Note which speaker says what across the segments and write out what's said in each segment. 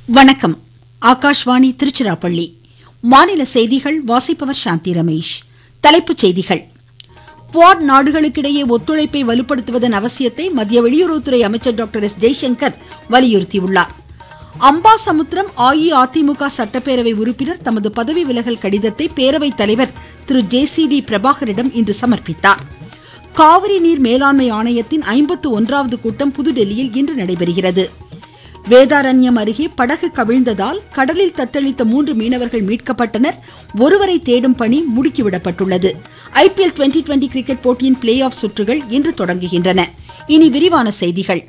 Speaker 1: வணக்கம் ஆகாஷ்வாணி திருச்சிராப்பள்ளி மாநில செய்திகள் வாசிப்பவர் சாந்தி ரமேஷ் தலைப்புச் செய்திகள் குவாட் நாடுகளுக்கிடையே ஒத்துழைப்பை வலுப்படுத்துவதன் அவசியத்தை மத்திய வெளியுறவுத்துறை அமைச்சர் டாக்டர் எஸ் ஜெய்சங்கர் வலியுறுத்தியுள்ளார் அம்பாசமுத்திரம் அஇஅதிமுக சட்டப்பேரவை உறுப்பினர் தமது பதவி விலகல் கடிதத்தை பேரவைத் தலைவர் திரு ஜே சி டி பிரபாகரிடம் இன்று சமர்ப்பித்தார் காவிரி நீர் மேலாண்மை ஆணையத்தின் ஐம்பத்து ஒன்றாவது கூட்டம் புதுடெல்லியில் இன்று நடைபெறுகிறது வேதாரண்யம் அருகே படகு கவிழ்ந்ததால் கடலில் தத்தளித்த மூன்று மீனவர்கள் மீட்கப்பட்டனர் ஒருவரை தேடும் பணி முடுக்கிவிடப்பட்டுள்ளது ஐபிஎல் டுவெண்டி டுவெண்டி கிரிக்கெட் போட்டியின் பிளே ஆஃப் சுற்றுகள் இன்று தொடங்குகின்றன இனி விரிவான செய்திகள்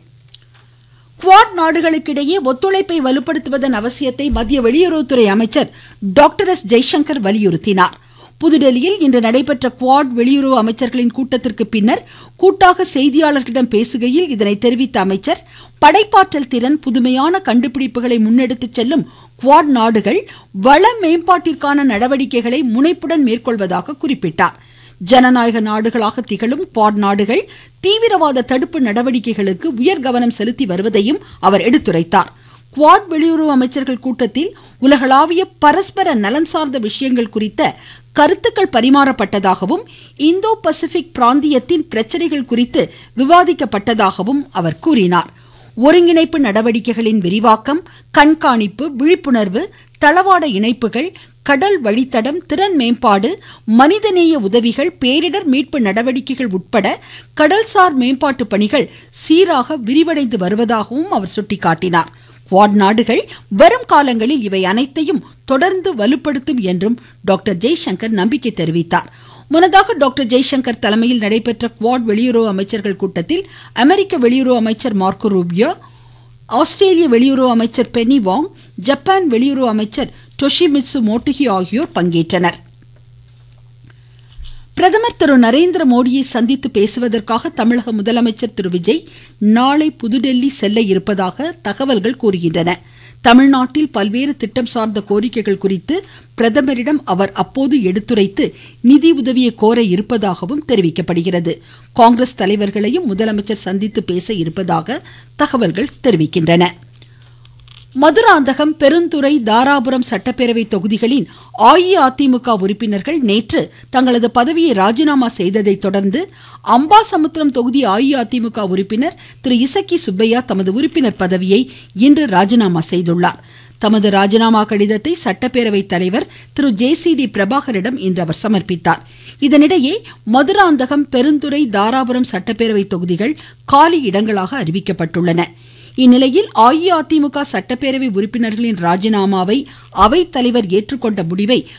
Speaker 1: குவாட் நாடுகளுக்கிடையே ஒத்துழைப்பை வலுப்படுத்துவதன் அவசியத்தை மத்திய வெளியுறவுத்துறை அமைச்சர் டாக்டர் எஸ் ஜெய்சங்கர் வலியுறுத்தினார் புதுடெல்லியில் இன்று நடைபெற்ற குவாட் வெளியுறவு அமைச்சர்களின் கூட்டத்திற்கு பின்னர் கூட்டாக செய்தியாளர்களிடம் பேசுகையில் இதனை தெரிவித்த அமைச்சர் படைப்பாற்றல் திறன் புதுமையான கண்டுபிடிப்புகளை முன்னெடுத்துச் செல்லும் குவாட் நாடுகள் வள மேம்பாட்டிற்கான நடவடிக்கைகளை முனைப்புடன் மேற்கொள்வதாக குறிப்பிட்டார் ஜனநாயக நாடுகளாக திகழும் குவாட் நாடுகள் தீவிரவாத தடுப்பு நடவடிக்கைகளுக்கு உயர் கவனம் செலுத்தி வருவதையும் அவர் எடுத்துரைத்தார் குவாட் வெளியுறவு அமைச்சர்கள் கூட்டத்தில் உலகளாவிய பரஸ்பர நலன் சார்ந்த விஷயங்கள் குறித்த கருத்துக்கள் பரிமாறப்பட்டதாகவும் இந்தோ பசிபிக் பிராந்தியத்தின் பிரச்சனைகள் குறித்து விவாதிக்கப்பட்டதாகவும் அவர் கூறினார் ஒருங்கிணைப்பு நடவடிக்கைகளின் விரிவாக்கம் கண்காணிப்பு விழிப்புணர்வு தளவாட இணைப்புகள் கடல் வழித்தடம் திறன் மேம்பாடு மனிதநேய உதவிகள் பேரிடர் மீட்பு நடவடிக்கைகள் உட்பட கடல்சார் மேம்பாட்டு பணிகள் சீராக விரிவடைந்து வருவதாகவும் அவர் சுட்டிக்காட்டினார் குவாட் நாடுகள் வரும் காலங்களில் இவை அனைத்தையும் தொடர்ந்து வலுப்படுத்தும் என்றும் டாக்டர் ஜெய்சங்கர் நம்பிக்கை தெரிவித்தார் முன்னதாக டாக்டர் ஜெய்சங்கர் தலைமையில் நடைபெற்ற குவாட் வெளியுறவு அமைச்சர்கள் கூட்டத்தில் அமெரிக்க வெளியுறவு அமைச்சர் மார்க்கோ ரூபியோ ஆஸ்திரேலிய வெளியுறவு அமைச்சர் பெனி வாங் ஜப்பான் வெளியுறவு அமைச்சர் டொஷிமிட்சு மோட்டுகி ஆகியோர் பங்கேற்றனர் பிரதமர் திரு நரேந்திர மோடியை சந்தித்து பேசுவதற்காக தமிழக முதலமைச்சர் திரு விஜய் நாளை புதுடெல்லி செல்ல இருப்பதாக தகவல்கள் கூறுகின்றன தமிழ்நாட்டில் பல்வேறு திட்டம் சார்ந்த கோரிக்கைகள் குறித்து பிரதமரிடம் அவர் அப்போது எடுத்துரைத்து நிதி உதவியை கோர இருப்பதாகவும் தெரிவிக்கப்படுகிறது காங்கிரஸ் தலைவர்களையும் முதலமைச்சர் சந்தித்து பேச இருப்பதாக தகவல்கள் தெரிவிக்கின்றன மதுராந்தகம் பெருந்துறை தாராபுரம் சட்டப்பேரவை தொகுதிகளின் அஇஅதிமுக உறுப்பினர்கள் நேற்று தங்களது பதவியை ராஜினாமா செய்ததை தொடர்ந்து அம்பாசமுத்திரம் தொகுதி அஇஅதிமுக உறுப்பினர் திரு இசக்கி சுப்பையா தமது உறுப்பினர் பதவியை இன்று ராஜினாமா செய்துள்ளார் தமது ராஜினாமா கடிதத்தை சட்டப்பேரவை தலைவர் திரு ஜே சி டி பிரபாகரிடம் இன்று அவர் சமர்ப்பித்தார் இதனிடையே மதுராந்தகம் பெருந்துறை தாராபுரம் சட்டப்பேரவை தொகுதிகள் காலி இடங்களாக அறிவிக்கப்பட்டுள்ளன இந்நிலையில் அஇஅதிமுக சட்டப்பேரவை உறுப்பினர்களின் ராஜினாமாவை அவைத்தலைவர் ஏற்றுக்கொண்ட முடிவை